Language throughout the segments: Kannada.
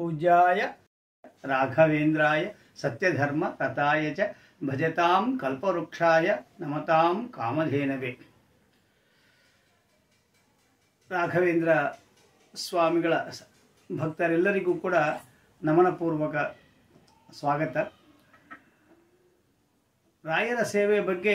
ಪೂಜ್ಯಾಯ ರಾಘವೇಂದ್ರಾಯ ಸತ್ಯಧರ್ಮ ರಥಾಯ ಚ ಭಜತಾಂ ಕಲ್ಪವೃಕ್ಷಾಯ ನಮತಾಂ ಕಾಮಧೇನವೇ ರಾಘವೇಂದ್ರ ಸ್ವಾಮಿಗಳ ಸ- ಭಕ್ತರೆಲ್ಲರಿಗೂ ಕೂಡ ನಮನಪೂರ್ವಕ ಸ್ವಾಗತ ರಾಯರ ಸೇವೆ ಬಗ್ಗೆ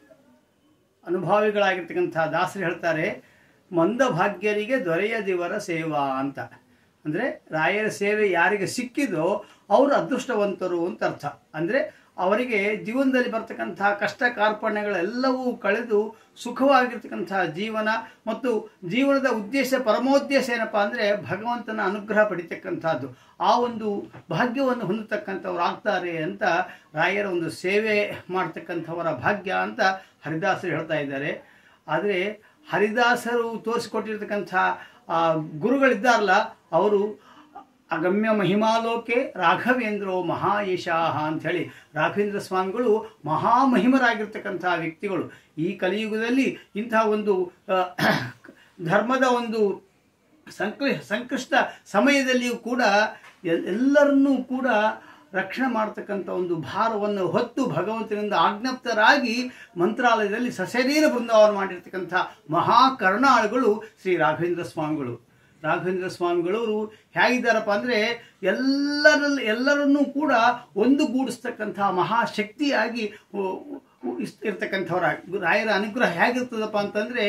ಅನುಭಾವಿಗಳಾಗಿರ್ತಕ್ಕಂಥ ದಾಸರು ಹೇಳ್ತಾರೆ ಮಂದಭಾಗ್ಯರಿಗೆ ದೊರೆಯದಿವರ ಸೇವಾ ಅಂತ ಅಂದರೆ ರಾಯರ ಸೇವೆ ಯಾರಿಗೆ ಸಿಕ್ಕಿದೋ ಅವರು ಅದೃಷ್ಟವಂತರು ಅಂತ ಅರ್ಥ ಅಂದರೆ ಅವರಿಗೆ ಜೀವನದಲ್ಲಿ ಬರ್ತಕ್ಕಂಥ ಕಷ್ಟ ಕಾರ್ಪಣ್ಯಗಳೆಲ್ಲವೂ ಕಳೆದು ಸುಖವಾಗಿರ್ತಕ್ಕಂಥ ಜೀವನ ಮತ್ತು ಜೀವನದ ಉದ್ದೇಶ ಪರಮೋದ್ದೇಶ ಏನಪ್ಪ ಅಂದರೆ ಭಗವಂತನ ಅನುಗ್ರಹ ಪಡಿತಕ್ಕಂಥದ್ದು ಆ ಒಂದು ಭಾಗ್ಯವನ್ನು ಹೊಂದತಕ್ಕಂಥವ್ರು ಆಗ್ತಾರೆ ಅಂತ ರಾಯರ ಒಂದು ಸೇವೆ ಮಾಡ್ತಕ್ಕಂಥವರ ಭಾಗ್ಯ ಅಂತ ಹರಿದಾಸರು ಹೇಳ್ತಾ ಇದ್ದಾರೆ ಆದರೆ ಹರಿದಾಸರು ತೋರಿಸಿಕೊಟ್ಟಿರ್ತಕ್ಕಂಥ ಆ ಗುರುಗಳಿದ್ದಾರಲ್ಲ ಅವರು ಅಗಮ್ಯ ಮಹಿಮಾಲೋಕೆ ರಾಘವೇಂದ್ರೋ ಮಹಾಯಶಾಹ ಅಂಥೇಳಿ ರಾಘವೇಂದ್ರ ಸ್ವಾಮಿಗಳು ಮಹಾಮಹಿಮರಾಗಿರ್ತಕ್ಕಂಥ ವ್ಯಕ್ತಿಗಳು ಈ ಕಲಿಯುಗದಲ್ಲಿ ಇಂಥ ಒಂದು ಆ, ಧರ್ಮದ ಒಂದು ಸಂಕ್ಲಿ ಸಂಕಷ್ಟ ಸಮಯದಲ್ಲಿಯೂ ಕೂಡ ಎಲ್- ಎಲ್ಲರನ್ನೂ ಕೂಡ ರಕ್ಷಣೆ ಮಾಡ್ತಕ್ಕಂಥ ಒಂದು ಭಾರವನ್ನು ಹೊತ್ತು ಭಗವಂತನಿಂದ ಆಜ್ಞಪ್ತರಾಗಿ ಮಂತ್ರಾಲಯದಲ್ಲಿ ಸಶರೀರ ಬೃಂದಾವನ ಮಾಡಿರ್ತಕ್ಕಂಥ ಮಹಾ ಕರುಣಾಳುಗಳು ಶ್ರೀ ರಾಘವೇಂದ್ರ ಸ್ವಾಮಿಗಳು ರಾಘವೇಂದ್ರ ಸ್ವಾಮಿಗಳವರು ಹೇಗಿದ್ದಾರಪ್ಪ ಅಂದರೆ ಎಲ್ಲರಲ್ಲಿ ಎಲ್ಲರನ್ನೂ ಕೂಡ ಒಂದುಗೂಡಿಸ್ತಕ್ಕಂಥ ಮಹಾಶಕ್ತಿಯಾಗಿ ಉ- ಉ- ಇಸ್- ಇರ್ತಕ್ಕಂಥವ್ರಾಗಿ ರಾಯರ ಅನುಗ್ರಹ ಹೇಗಿರ್ತದಪ್ಪ ಅಂತಂದರೆ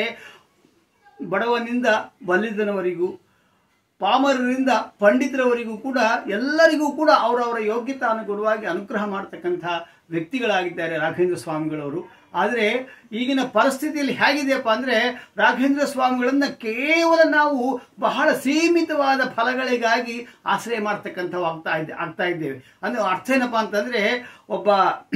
ಬಡವನಿಂದ ಬಲ್ಲಿದನವರಿಗೂ ಪಾಮರರಿಂದ ಪಂಡಿತರವರಿಗೂ ಕೂಡ ಎಲ್ಲರಿಗೂ ಕೂಡ ಅವರವರ ಯೋಗ್ಯತಾನುಗುಣವಾಗಿ ಅನುಗ್ರಹ ಮಾಡ್ತಕ್ಕಂಥ ವ್ಯಕ್ತಿಗಳಾಗಿದ್ದಾರೆ ರಾಘವೇಂದ್ರ ಸ್ವಾಮಿಗಳವರು ಆದರೆ ಈಗಿನ ಪರಿಸ್ಥಿತಿಯಲ್ಲಿ ಹೇಗಿದೆಯಪ್ಪ ಅಂದರೆ ರಾಘವೇಂದ್ರ ಸ್ವಾಮಿಗಳನ್ನು ಕೇವಲ ನಾವು ಬಹಳ ಸೀಮಿತವಾದ ಫಲಗಳಿಗಾಗಿ ಆಶ್ರಯ ಮಾಡ್ತಕ್ಕಂಥವು ಆಗ್ತಾ ಇದ್ದೆ ಆಗ್ತಾ ಇದ್ದೇವೆ ಅಂದರೆ ಅರ್ಥ ಏನಪ್ಪ ಅಂತಂದರೆ ಒಬ್ಬ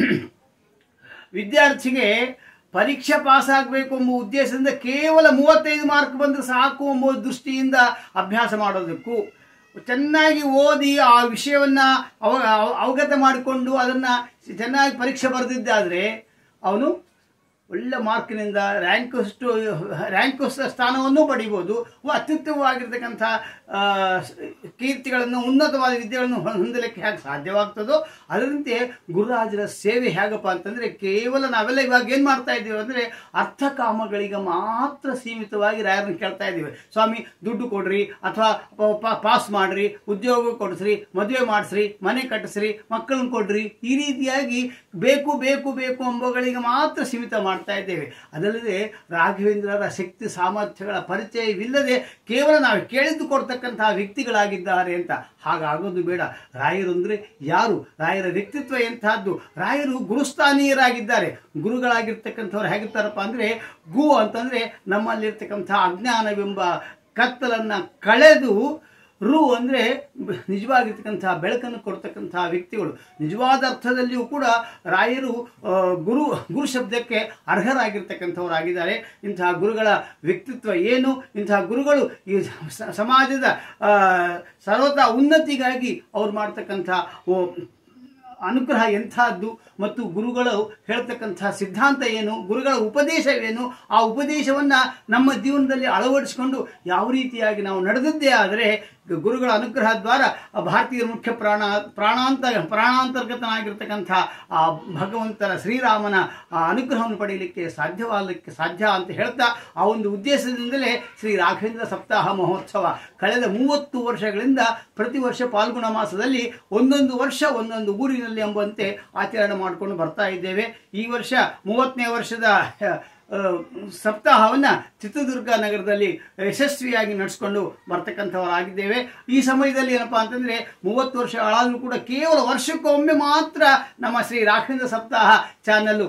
ವಿದ್ಯಾರ್ಥಿಗೆ ಪರೀಕ್ಷೆ ಪಾಸ್ ಆಗಬೇಕು ಎಂಬ ಉದ್ದೇಶದಿಂದ ಕೇವಲ ಮೂವತ್ತೈದು ಮಾರ್ಕ್ ಬಂದರೆ ಸಾಕು ಎಂಬ ದೃಷ್ಟಿಯಿಂದ ಅಭ್ಯಾಸ ಮಾಡೋದಕ್ಕೂ ಚೆನ್ನಾಗಿ ಓದಿ ಆ ವಿಷಯವನ್ನು ಅವ ಅವ- ಅವಗತ ಮಾಡಿಕೊಂಡು ಅದನ್ನು ಚೆನ್ನಾಗಿ ಪರೀಕ್ಷೆ ಬರೆದಿದ್ದಾದರೆ ಅವನು ಒಳ್ಳೆ ಮಾರ್ಕಿನಿಂದ ರ್ಯಾಂಕಷ್ಟು ರ್ಯಾಂಕ್ ಸ್ಥಾನವನ್ನು ಪಡಿಬೋದು ಅತ್ಯುತ್ತಮವಾಗಿರ್ತಕ್ಕಂಥ ಆ, ಸ್- ಕೀರ್ತಿಗಳನ್ನು ಉನ್ನತವಾದ ವಿದ್ಯೆಗಳನ್ನು ಹೊ- ಹೊಂದಲಿಕ್ಕೆ ಹೇಗೆ ಸಾಧ್ಯವಾಗ್ತದೋ ಅದರಂತೆ ಗುರುರಾಜರ ಸೇವೆ ಹೇಗಪ್ಪ ಅಂತಂದರೆ ಕೇವಲ ನಾವೆಲ್ಲ ಇವಾಗ ಏನು ಮಾಡ್ತಾ ಇದ್ದೀವಿ ಅಂದರೆ ಅರ್ಥಕಾಮಗಳಿಗೆ ಮಾತ್ರ ಸೀಮಿತವಾಗಿ ರಾಯರನ್ನು ಕೇಳ್ತಾ ಇದ್ದೀವಿ ಸ್ವಾಮಿ ದುಡ್ಡು ಕೊಡ್ರಿ ಅಥವಾ ಪ- ಪ- ಪಾಸ್ ಮಾಡ್ರಿ ಉದ್ಯೋಗ ಕೊಡಿಸ್ರಿ ಮದುವೆ ಮಾಡಿಸ್ರಿ ಮನೆ ಕಟ್ಟಿಸ್ರಿ ಮಕ್ಕಳನ್ನ ಕೊಡ್ರಿ ಈ ರೀತಿಯಾಗಿ ಬೇಕು ಬೇಕು ಬೇಕು ಎಂಬುಗಳಿಗೆ ಮಾತ್ರ ಸೀಮಿತ ಮಾಡ್ತಾ ಇದ್ದೇವೆ ಅದಲ್ಲದೆ ರಾಘವೇಂದ್ರರ ಶಕ್ತಿ ಸಾಮರ್ಥ್ಯಗಳ ಪರಿಚಯವಿಲ್ಲದೆ ಕೇವಲ ನಾವು ಕೇಳಿದ್ದು ಕೊಡ್ತಕ್ಕಂತಹ ವ್ಯಕ್ತಿಗಳಾಗಿದ್ದಾರೆ ಅಂತ ಹಾಗಾಗೋದು ಬೇಡ ರಾಯರು ಅಂದರೆ ಯಾರು ರಾಯರ ವ್ಯಕ್ತಿತ್ವ ಎಂತಹದ್ದು ರಾಯರು ಗುರುಸ್ಥಾನೀಯರಾಗಿದ್ದಾರೆ ಗುರುಗಳಾಗಿರ್ತಕ್ಕಂಥವ್ರು ಹೇಗಿರ್ತಾರಪ್ಪ ಅಂದರೆ ಗು ಅಂತಂದರೆ ನಮ್ಮಲ್ಲಿರ್ತಕ್ಕಂಥ ಅಜ್ಞಾನವೆಂಬ ಕತ್ತಲನ್ನು ಕಳೆದು ರು ಅಂದರೆ ನಿಜವಾಗಿರ್ತಕ್ಕಂಥ ಬೆಳಕನ್ನು ಕೊಡ್ತಕ್ಕಂಥ ವ್ಯಕ್ತಿಗಳು ನಿಜವಾದ ಅರ್ಥದಲ್ಲಿಯೂ ಕೂಡ ರಾಯರು ಆ, ಗುರು ಗುರು ಶಬ್ದಕ್ಕೆ ಅರ್ಹರಾಗಿರ್ತಕ್ಕಂಥವರಾಗಿದ್ದಾರೆ ಇಂತಹ ಗುರುಗಳ ವ್ಯಕ್ತಿತ್ವ ಏನು ಇಂತಹ ಗುರುಗಳು ಈ ಸ- ಸಮಾಜದ ಆ, ಸರ್ವತಾ ಉನ್ನತಿಗಾಗಿ ಅವ್ರು ಮಾಡ್ತಕ್ಕಂಥ ಓ ಅನುಗ್ರಹ ಎಂಥದ್ದು ಮತ್ತು ಗುರುಗಳು ಹೇಳ್ತಕ್ಕಂಥ ಸಿದ್ಧಾಂತ ಏನು ಗುರುಗಳ ಉಪದೇಶವೇನು ಆ ಉಪದೇಶವನ್ನು ನಮ್ಮ ಜೀವನದಲ್ಲಿ ಅಳವಡಿಸಿಕೊಂಡು ಯಾವ ರೀತಿಯಾಗಿ ನಾವು ನಡೆದದ್ದೇ ಆದರೆ ಗುರುಗಳ ಅನುಗ್ರಹ ದ್ವಾರ ಆ ಭಾರತೀಯ ಮುಖ್ಯ ಪ್ರಾಣ ಪ್ರಾಣಾಂತ ಪ್ರಾಣಾಂತರ್ಗತನಾಗಿರ್ತಕ್ಕಂಥ ಆ ಭಗವಂತನ ಶ್ರೀರಾಮನ ಆ ಅನುಗ್ರಹವನ್ನು ಪಡೆಯಲಿಕ್ಕೆ ಸಾಧ್ಯವಾಗಲಿಕ್ಕೆ ಸಾಧ್ಯ ಅಂತ ಹೇಳ್ತಾ ಆ ಒಂದು ಉದ್ದೇಶದಿಂದಲೇ ಶ್ರೀ ರಾಘವೇಂದ್ರ ಸಪ್ತಾಹ ಮಹೋತ್ಸವ ಕಳೆದ ಮೂವತ್ತು ವರ್ಷಗಳಿಂದ ಪ್ರತಿ ವರ್ಷ ಪಾಲ್ಗುಣ ಮಾಸದಲ್ಲಿ ಒಂದೊಂದು ವರ್ಷ ಒಂದೊಂದು ಊರಿನಲ್ಲಿ ಎಂಬಂತೆ ಆಚರಣೆ ಮಾಡಿಕೊಂಡು ಬರ್ತಾ ಇದ್ದೇವೆ ಈ ವರ್ಷ ಮೂವತ್ತನೇ ವರ್ಷದ ಆ, ಸಪ್ತಾಹವನ್ನು ಚಿತ್ರದುರ್ಗ ನಗರದಲ್ಲಿ ಯಶಸ್ವಿಯಾಗಿ ನಡೆಸ್ಕೊಂಡು ಬರ್ತಕ್ಕಂಥವರಾಗಿದ್ದೇವೆ ಈ ಸಮಯದಲ್ಲಿ ಏನಪ್ಪಾ ಅಂತಂದರೆ ಮೂವತ್ತು ವರ್ಷಗಳಾದರೂ ಕೂಡ ಕೇವಲ ವರ್ಷಕ್ಕೊಮ್ಮೆ ಮಾತ್ರ ನಮ್ಮ ಶ್ರೀ ರಾಘವೇಂದ್ರ ಸಪ್ತಾಹ ಚಾನಲ್ಲು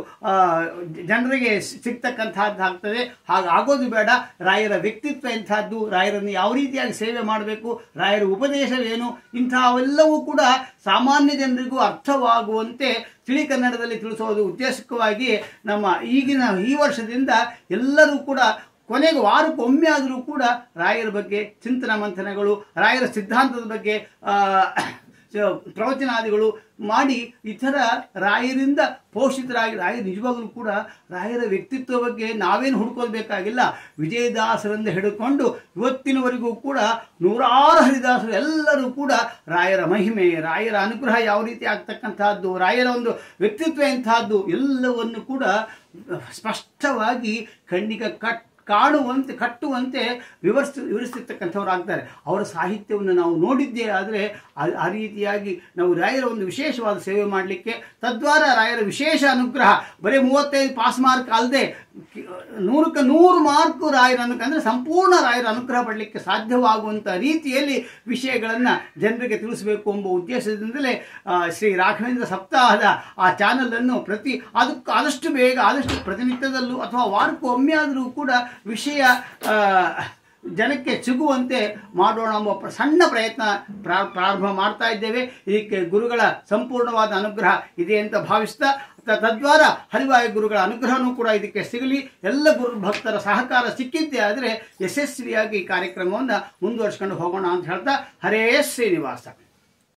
ಜನರಿಗೆ ಸಿಗ್ತಕ್ಕಂಥದ್ದು ಆಗ್ತದೆ ಹಾಗಾಗೋದು ಬೇಡ ರಾಯರ ವ್ಯಕ್ತಿತ್ವ ಎಂಥದ್ದು ರಾಯರನ್ನು ಯಾವ ರೀತಿಯಾಗಿ ಸೇವೆ ಮಾಡಬೇಕು ರಾಯರ ಉಪದೇಶವೇನು ಇಂಥವೆಲ್ಲವೂ ಕೂಡ ಸಾಮಾನ್ಯ ಜನರಿಗೂ ಅರ್ಥವಾಗುವಂತೆ ತಿಳಿ ಕನ್ನಡದಲ್ಲಿ ತಿಳಿಸೋದು ಉದ್ದೇಶಕವಾಗಿ ನಮ್ಮ ಈಗಿನ ಈ ವರ್ಷದಿಂದ ಎಲ್ಲರೂ ಕೂಡ ಕೊನೆಗೆ ವಾರಕ್ಕೊಮ್ಮೆ ಆದರೂ ಕೂಡ ರಾಯರ ಬಗ್ಗೆ ಚಿಂತನ ಮಂಥನಗಳು ರಾಯರ ಸಿದ್ಧಾಂತದ ಬಗ್ಗೆ ಆ, ಚ- ಪ್ರವಚನಾದಿಗಳು ಮಾಡಿ ಈ ಥರ ರಾಯರಿಂದ ಪೋಷಿತರಾಗಿ ರಾಯರು ನಿಜವಾಗಲೂ ಕೂಡ ರಾಯರ ವ್ಯಕ್ತಿತ್ವ ಬಗ್ಗೆ ನಾವೇನು ಹುಡ್ಕೋಬೇಕಾಗಿಲ್ಲ ವಿಜಯದಾಸರಿಂದ ಹಿಡ್ಕೊಂಡು ಇವತ್ತಿನವರೆಗೂ ಕೂಡ ನೂರಾರು ಹರಿದಾಸರು ಎಲ್ಲರೂ ಕೂಡ ರಾಯರ ಮಹಿಮೆ ರಾಯರ ಅನುಗ್ರಹ ಯಾವ ರೀತಿ ಆಗ್ತಕ್ಕಂತಹದ್ದು ರಾಯರ ಒಂದು ವ್ಯಕ್ತಿತ್ವ ಎಂತಹದ್ದು ಎಲ್ಲವನ್ನು ಕೂಡ ಸ್ಪಷ್ಟವಾಗಿ ಕಣ್ಣಿಗೆ ಕಟ್ ಕಾಣುವಂತೆ ಕಟ್ಟುವಂತೆ ವಿವರಿಸ್ ವಿವರಿಸ್ತಿರ್ತಕ್ಕಂಥವ್ರು ಆಗ್ತಾರೆ ಅವರ ಸಾಹಿತ್ಯವನ್ನು ನಾವು ನೋಡಿದ್ದೇ ಆದರೆ ಆ- ಆ ರೀತಿಯಾಗಿ ನಾವು ರಾಯರ ಒಂದು ವಿಶೇಷವಾದ ಸೇವೆ ಮಾಡಲಿಕ್ಕೆ ತದ್ವಾರ ರಾಯರ ವಿಶೇಷ ಅನುಗ್ರಹ ಬರೀ ಮೂವತ್ತೈದು ಪಾಸ್ ಮಾರ್ಕ್ ಅಲ್ಲದೆ ನೂರಕ್ಕೆ ನೂರು ಮಾರ್ಕ್ ರಾಯರ ಅನುಗ್ರಹ ಅಂದರೆ ಸಂಪೂರ್ಣ ರಾಯರ ಅನುಗ್ರಹ ಪಡಲಿಕ್ಕೆ ಸಾಧ್ಯವಾಗುವಂಥ ರೀತಿಯಲ್ಲಿ ವಿಷಯಗಳನ್ನು ಜನರಿಗೆ ತಿಳಿಸಬೇಕು ಎಂಬ ಉದ್ದೇಶದಿಂದಲೇ ಆ, ಶ್ರೀ ರಾಘವೇಂದ್ರ ಸಪ್ತಾಹದ ಆ ಚಾನಲನ್ನು ಪ್ರತಿ ಅದಕ್ಕೆ ಆದಷ್ಟು ಬೇಗ ಆದಷ್ಟು ಪ್ರತಿನಿತ್ಯದಲ್ಲೂ ಅಥವಾ ವಾರಕ್ಕೊಮ್ಮೆ ಆದರೂ ಕೂಡ ವಿಷಯ ಆ, ಜನಕ್ಕೆ ಸಿಗುವಂತೆ ಮಾಡೋಣ ಎಂಬ ಪ್ರ- ಸಣ್ಣ ಪ್ರಯತ್ನ ಪ್ರಾ- ಪ್ರಾರಂಭ ಮಾಡ್ತಾ ಇದ್ದೇವೆ ಇದಕ್ಕೆ ಗುರುಗಳ ಸಂಪೂರ್ಣವಾದ ಅನುಗ್ರಹ ಇದೆ ಅಂತ ಭಾವಿಸ್ತಾ ತ- ತದ್ವಾರ ಹರಿವಾಯು ಗುರುಗಳ ಅನುಗ್ರಹನೂ ಕೂಡ ಇದಕ್ಕೆ ಸಿಗಲಿ ಎಲ್ಲ ಗುರು ಭಕ್ತರ ಸಹಕಾರ ಸಿಕ್ಕಿದ್ದೇ ಆದರೆ ಯಶಸ್ವಿಯಾಗಿ ಈ ಕಾರ್ಯಕ್ರಮವನ್ನು ಮುಂದುವರಿಸ್ಕೊಂಡು ಹೋಗೋಣ ಅಂತ ಹೇಳ್ತಾ ಹರೇ ಶ್ರೀನಿವಾಸ